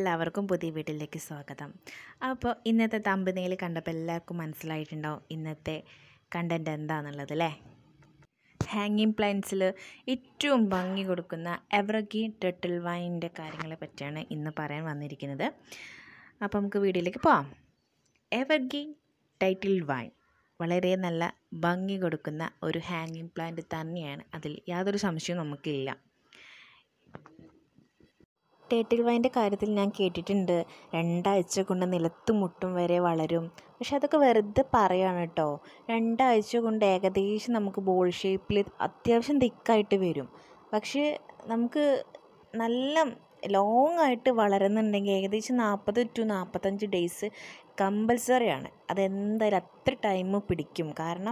എല്ലാവർക്കും പുതിയ വീട്ടിലേക്ക് സ്വാഗതം അപ്പോൾ ഇന്നത്തെ തമ്പനയിൽ കണ്ടപ്പോൾ എല്ലാവർക്കും മനസ്സിലായിട്ടുണ്ടാവും ഇന്നത്തെ കണ്ടൻറ്റ് എന്താണെന്നുള്ളത് അല്ലേ ഹാങ്ങിങ് പ്ലാന്റ്സിൽ ഏറ്റവും ഭംഗി കൊടുക്കുന്ന എവറഗി ടെട്ടിൽ വൈൻ്റെ കാര്യങ്ങളെ പറ്റിയാണ് ഇന്ന് പറയാൻ വന്നിരിക്കുന്നത് അപ്പോൾ നമുക്ക് വീഡിയോയിലേക്ക് പോവാം എവർഗി ടൈറ്റിൽ വൈൻ വളരെ നല്ല ഭംഗി കൊടുക്കുന്ന ഒരു ഹാങ്ങിങ് പ്ലാന്റ് തന്നെയാണ് അതിൽ യാതൊരു സംശയവും നമുക്കില്ല ടേട്ടിൽ വൈൻ്റെ കാര്യത്തിൽ ഞാൻ കേട്ടിട്ടുണ്ട് രണ്ടാഴ്ച കൊണ്ട് നിലത്ത് മുട്ടും വരെ വളരും പക്ഷെ അതൊക്കെ വെറുതെ പറയാണ് കേട്ടോ രണ്ടാഴ്ച കൊണ്ട് ഏകദേശം നമുക്ക് ബോൾ ഷേപ്പിൽ അത്യാവശ്യം തിക്കായിട്ട് വരും പക്ഷേ നമുക്ക് നല്ല ലോങ് ആയിട്ട് വളരുന്നുണ്ടെങ്കിൽ ഏകദേശം നാൽപ്പത് ടു നാൽപ്പത്തഞ്ച് ഡേയ്സ് കമ്പൽസറി ആണ് അതെന്തായാലും അത്ര ടൈം പിടിക്കും കാരണം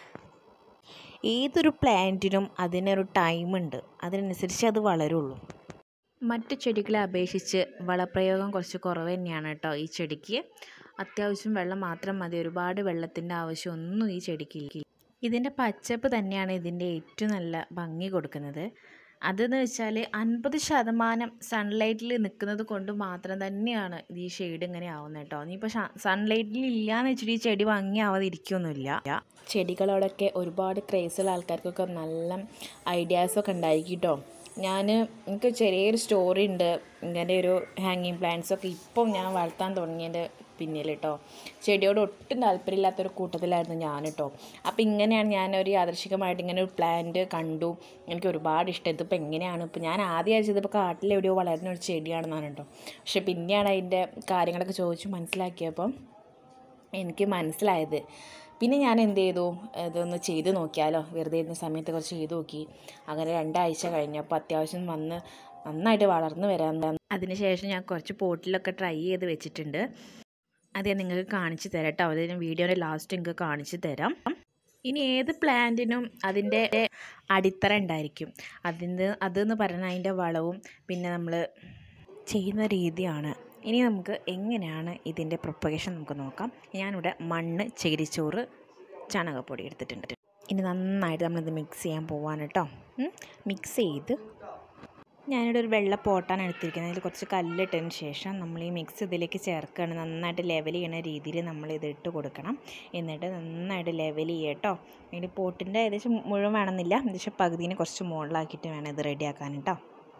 ഏതൊരു പ്ലാന്റിനും അതിനൊരു ടൈമുണ്ട് അതിനനുസരിച്ച് അത് വളരുള്ളൂ മറ്റു ചെടികളെ അപേക്ഷിച്ച് വളപ്രയോഗം കുറച്ച് കുറവ് തന്നെയാണ് കേട്ടോ ഈ ചെടിക്ക് അത്യാവശ്യം വെള്ളം മാത്രം മതി ഒരുപാട് വെള്ളത്തിൻ്റെ ആവശ്യമൊന്നും ഈ ചെടിക്ക് ഇല്ല ഇതിൻ്റെ പച്ചപ്പ് തന്നെയാണ് ഇതിൻ്റെ ഏറ്റവും നല്ല ഭംഗി കൊടുക്കുന്നത് അതെന്ന് വെച്ചാൽ അൻപത് ശതമാനം സൺലൈറ്റിൽ നിൽക്കുന്നത് കൊണ്ട് മാത്രം തന്നെയാണ് ഇത് ഈ ഷെയ്ഡ് ഇങ്ങനെ ആവുന്നത് കേട്ടോ ഇനിയിപ്പോൾ സൺലൈറ്റിൽ ഇല്ലയെന്ന് വെച്ചിട്ട് ഈ ചെടി ഭംഗിയാവാതിരിക്കൊന്നുമില്ല ചെടികളോടൊക്കെ ഒരുപാട് ക്രേസുള്ള ആൾക്കാർക്കൊക്കെ നല്ല ഐഡിയാസൊക്കെ ഉണ്ടായിരിക്കും കേട്ടോ ഞാൻ എനിക്ക് ചെറിയൊരു സ്റ്റോറി ഉണ്ട് ഇങ്ങനെ ഒരു ഹാങ്ങിങ് പ്ലാന്റ്സൊക്കെ ഇപ്പം ഞാൻ വളർത്താൻ തുടങ്ങിയതിൻ്റെ പിന്നിൽ കേട്ടോ ചെടിയോട് ഒട്ടും താല്പര്യമില്ലാത്തൊരു കൂട്ടത്തിലായിരുന്നു ഞാൻ കേട്ടോ അപ്പോൾ ഇങ്ങനെയാണ് ഞാനൊരു യാദർശികമായിട്ട് ഇങ്ങനെ ഒരു പ്ലാന്റ് കണ്ടു എനിക്ക് ഒരുപാട് ഇഷ്ടം ഇതിപ്പോൾ എങ്ങനെയാണ് ഇപ്പോൾ ഞാൻ ആദ്യം അയച്ചത് ഇപ്പോൾ കാട്ടിലെവിടെയോ വളരുന്ന ഒരു ചെടിയാണെന്നാണ് കേട്ടോ പക്ഷെ പിന്നെയാണ് അതിൻ്റെ കാര്യങ്ങളൊക്കെ ചോദിച്ച് മനസ്സിലാക്കിയപ്പം എനിക്ക് മനസ്സിലായത് പിന്നെ ഞാൻ എന്ത് ചെയ്തു ഇതൊന്ന് ചെയ്ത് നോക്കിയാലോ വെറുതെ ഇരുന്ന സമയത്ത് കുറച്ച് ചെയ്ത് നോക്കി അങ്ങനെ രണ്ടാഴ്ച കഴിഞ്ഞപ്പോൾ അത്യാവശ്യം വന്ന് നന്നായിട്ട് വളർന്നു വരാൻ അതിനുശേഷം ഞാൻ കുറച്ച് പോട്ടിലൊക്കെ ട്രൈ ചെയ്ത് വെച്ചിട്ടുണ്ട് അത് ഞാൻ നിങ്ങൾക്ക് കാണിച്ചു തരാം കേട്ടോ അതിന് വീഡിയോയുടെ ലാസ്റ്റ് നിങ്ങൾക്ക് കാണിച്ചു തരാം ഇനി ഏത് പ്ലാന്റിനും അതിൻ്റെ അടിത്തറ ഉണ്ടായിരിക്കും അതിന് അതെന്ന് പറഞ്ഞാൽ അതിൻ്റെ വളവും പിന്നെ നമ്മൾ ചെയ്യുന്ന രീതിയാണ് ഇനി നമുക്ക് എങ്ങനെയാണ് ഇതിൻ്റെ പ്രൊപ്പഗേഷൻ നമുക്ക് നോക്കാം ഞാനിവിടെ മണ്ണ് ചകിരിച്ചോറ് ചാണകപ്പൊടി എടുത്തിട്ടുണ്ട് ഇനി നന്നായിട്ട് നമ്മളിത് മിക്സ് ചെയ്യാൻ പോവാണ് കേട്ടോ മിക്സ് ചെയ്ത് ഞാനിവിടെ ഒരു വെള്ള പോട്ടാണ് എടുത്തിരിക്കുന്നത് അതിൽ കുറച്ച് കല്ലിട്ടതിന് ശേഷം നമ്മൾ ഈ മിക്സ് ഇതിലേക്ക് ചേർക്കുകയാണ് നന്നായിട്ട് ലെവൽ ചെയ്യണ രീതിയിൽ നമ്മൾ ഇത് ഇട്ട് കൊടുക്കണം എന്നിട്ട് നന്നായിട്ട് ലെവൽ ചെയ്യുക കേട്ടോ അതിൻ്റെ പോട്ടിൻ്റെ ഏകദേശം മുഴുവൻ വേണമെന്നില്ല ഏകദേശം പകുതിന് കുറച്ച് മുകളിലാക്കിയിട്ട് വേണം ഇത് റെഡിയാക്കാൻ കേട്ടോ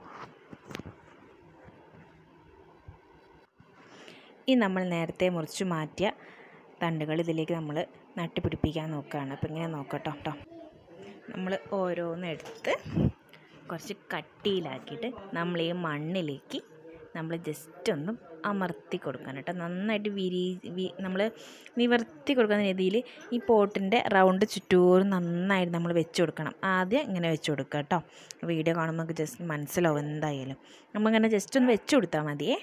ഈ നമ്മൾ നേരത്തെ മുറിച്ച് മാറ്റിയ തണ്ടുകൾ ഇതിലേക്ക് നമ്മൾ നട്ടുപിടിപ്പിക്കാൻ നോക്കുകയാണ് അപ്പോൾ ഇങ്ങനെ നോക്കട്ടോ കേട്ടോ നമ്മൾ ഓരോന്നെടുത്ത് കുറച്ച് കട്ടിയിലാക്കിയിട്ട് നമ്മൾ ഈ മണ്ണിലേക്ക് നമ്മൾ ജസ്റ്റ് ഒന്ന് അമർത്തി കൊടുക്കണം കേട്ടോ നന്നായിട്ട് വിരി വി നമ്മൾ നിവർത്തി കൊടുക്കുന്ന രീതിയിൽ ഈ പോട്ടിൻ്റെ റൗണ്ട് ചുറ്റൂറും നന്നായിട്ട് നമ്മൾ വെച്ച് കൊടുക്കണം ആദ്യം ഇങ്ങനെ വെച്ച് കൊടുക്കുക കേട്ടോ വീഡിയോ കാണുമ്പോൾ നമുക്ക് ജസ്റ്റ് മനസ്സിലാവും എന്തായാലും നമ്മളിങ്ങനെ ജസ്റ്റ് ഒന്ന് വെച്ച് കൊടുത്താൽ മതിയേ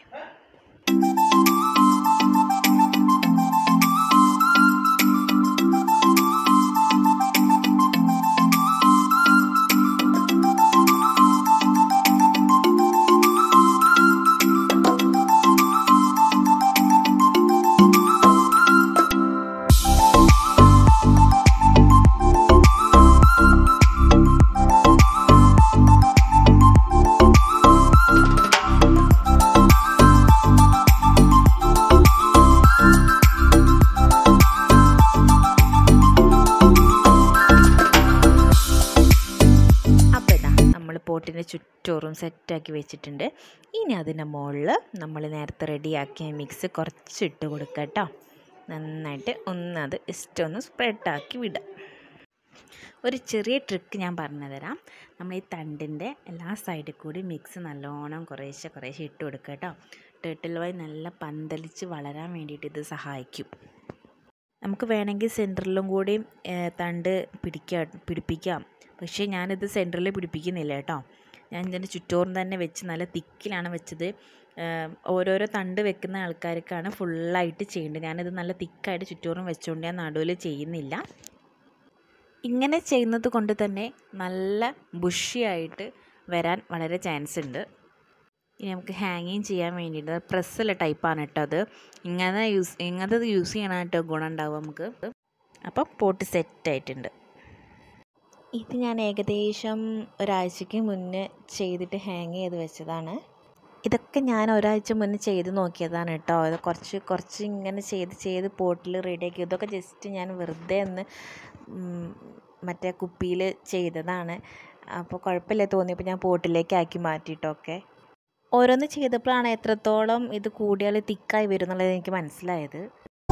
പോട്ടിൻ്റെ ചുറ്റോറും സെറ്റാക്കി വെച്ചിട്ടുണ്ട് ഇനി അതിൻ്റെ മുകളിൽ നമ്മൾ നേരത്തെ റെഡിയാക്കിയ മിക്സ് കുറച്ചിട്ട് കൊടുക്കുക കേട്ടോ നന്നായിട്ട് ഒന്നത് ജസ്റ്റ് ഒന്ന് സ്പ്രെഡാക്കി വിടുക ഒരു ചെറിയ ട്രിക്ക് ഞാൻ പറഞ്ഞു തരാം നമ്മൾ ഈ തണ്ടിൻ്റെ എല്ലാ സൈഡിൽ കൂടി മിക്സ് നല്ലോണം കുറേശ്ശെ കുറേശ്ശെ ഇട്ട് കൊടുക്കുക കേട്ടോ ടേട്ടിൽ വൈ നല്ല പന്തലിച്ച് വളരാൻ വേണ്ടിയിട്ട് ഇത് സഹായിക്കും നമുക്ക് വേണമെങ്കിൽ സെൻറ്ററിലും കൂടി തണ്ട് പിടിക്കാം പിടിപ്പിക്കാം പക്ഷേ ഞാനിത് സെൻറ്ററിൽ പിടിപ്പിക്കുന്നില്ല കേട്ടോ ഞാൻ ഇതിൻ്റെ ചുറ്റോറും തന്നെ വെച്ച് നല്ല തിക്കിലാണ് വെച്ചത് ഓരോരോ തണ്ട് വെക്കുന്ന ആൾക്കാർക്കാണ് ഫുള്ളായിട്ട് ചെയ്യേണ്ടത് ഞാനിത് നല്ല തിക്കായിട്ട് ചുറ്റോറും വെച്ചുകൊണ്ട് ഞാൻ നടുവിൽ ചെയ്യുന്നില്ല ഇങ്ങനെ ചെയ്യുന്നത് കൊണ്ട് തന്നെ നല്ല ബുഷിയായിട്ട് വരാൻ വളരെ ചാൻസ് ഉണ്ട് ഇനി നമുക്ക് ഹാങ്ങിങ് ചെയ്യാൻ വേണ്ടിയിട്ട് പ്രസ്സുള്ള ടൈപ്പാണ് കേട്ടോ അത് ഇങ്ങനെ യൂസ് ഇങ്ങനത്തെ യൂസ് ചെയ്യണമായിട്ടോ ഗുണം ഉണ്ടാവും നമുക്ക് അപ്പം പോട്ട് സെറ്റായിട്ടുണ്ട് ഇത് ഞാൻ ഏകദേശം ഒരാഴ്ചയ്ക്ക് മുന്നേ ചെയ്തിട്ട് ഹാങ് ചെയ്ത് വെച്ചതാണ് ഇതൊക്കെ ഞാൻ ഒരാഴ്ച മുന്നേ ചെയ്ത് നോക്കിയതാണ് കേട്ടോ ഇത് കുറച്ച് കുറച്ച് ഇങ്ങനെ ചെയ്ത് ചെയ്ത് പോട്ടിൽ റെഡിയാക്കി ഇതൊക്കെ ജസ്റ്റ് ഞാൻ വെറുതെ ഒന്ന് ഉം, മറ്റേ കുപ്പിയിൽ ചെയ്തതാണ് അപ്പോൾ കുഴപ്പമില്ല തോന്നിയപ്പോൾ ഞാൻ പോട്ടിലേക്ക് ആക്കി മാറ്റിയിട്ടൊക്കെ ഓരോന്ന് ചെയ്തപ്പോഴാണ് എത്രത്തോളം ഇത് കൂടിയാൽ തിക്കായി വരും എന്നുള്ളത് എനിക്ക് മനസ്സിലായത്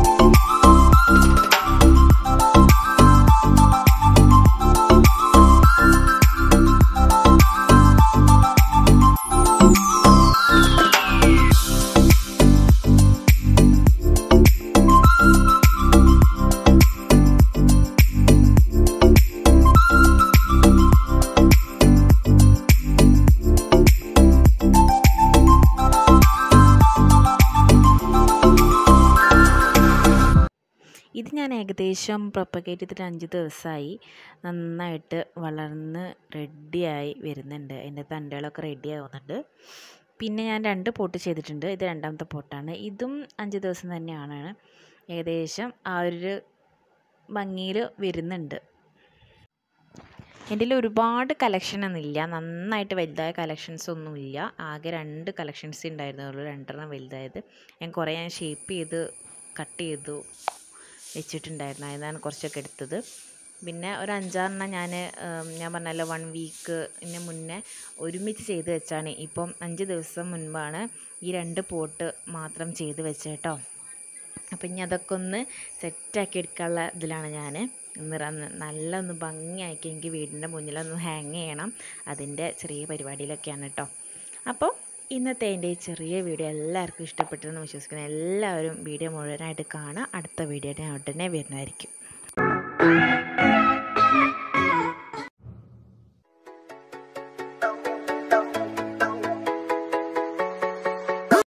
ഇത് ഞാൻ ഏകദേശം പ്രൊപ്പഗേറ്റ് ചെയ്തിട്ട് അഞ്ച് ദിവസമായി നന്നായിട്ട് വളർന്ന് റെഡിയായി വരുന്നുണ്ട് അതിൻ്റെ തണ്ടുകളൊക്കെ റെഡി ആവുന്നുണ്ട് പിന്നെ ഞാൻ രണ്ട് പോട്ട് ചെയ്തിട്ടുണ്ട് ഇത് രണ്ടാമത്തെ പോട്ടാണ് ഇതും അഞ്ച് ദിവസം തന്നെയാണ് ഏകദേശം ആ ഒരു ഭംഗിയിൽ വരുന്നുണ്ട് എൻ്റെ കയ്യിൽ ഒരുപാട് കളക്ഷൻ ഒന്നുമില്ല നന്നായിട്ട് വലുതായ കളക്ഷൻസ് ഒന്നുമില്ല ആകെ രണ്ട് കളക്ഷൻസ് ഉണ്ടായിരുന്നുള്ളൂ രണ്ടെണ്ണം വലുതായത് ഞാൻ കുറേ ഞാൻ ഷേപ്പ് ചെയ്ത് കട്ട് ചെയ്തു വെച്ചിട്ടുണ്ടായിരുന്നു അതിനാണ് കുറച്ചൊക്കെ എടുത്തത് പിന്നെ ഒരു അഞ്ചാറെണ്ണം ഞാൻ ഞാൻ പറഞ്ഞല്ലോ വൺ വീക്കിന് മുന്നേ ഒരുമിച്ച് ചെയ്ത് വെച്ചാണ് ഇപ്പം അഞ്ച് ദിവസം മുൻപാണ് ഈ രണ്ട് പോട്ട് മാത്രം ചെയ്ത് വെച്ചത് കേട്ടോ അപ്പം ഇനി അതൊക്കെ ഒന്ന് സെറ്റാക്കി എടുക്കാനുള്ള ഇതിലാണ് ഞാൻ നിറ നല്ല ഒന്ന് ഭംഗിയാക്കി എനിക്ക് വീടിൻ്റെ മുന്നിലൊന്ന് ഹാങ് ചെയ്യണം അതിൻ്റെ ചെറിയ പരിപാടിയിലൊക്കെയാണ് കേട്ടോ അപ്പോൾ ഇന്നത്തെ എൻ്റെ ഈ ചെറിയ വീഡിയോ എല്ലാവർക്കും ഇഷ്ടപ്പെട്ടെന്ന് വിശ്വസിക്കുന്നു എല്ലാവരും വീഡിയോ മുഴുവനായിട്ട് കാണുക അടുത്ത വീഡിയോ ഞാൻ ഉടനെ വരുന്നതായിരിക്കും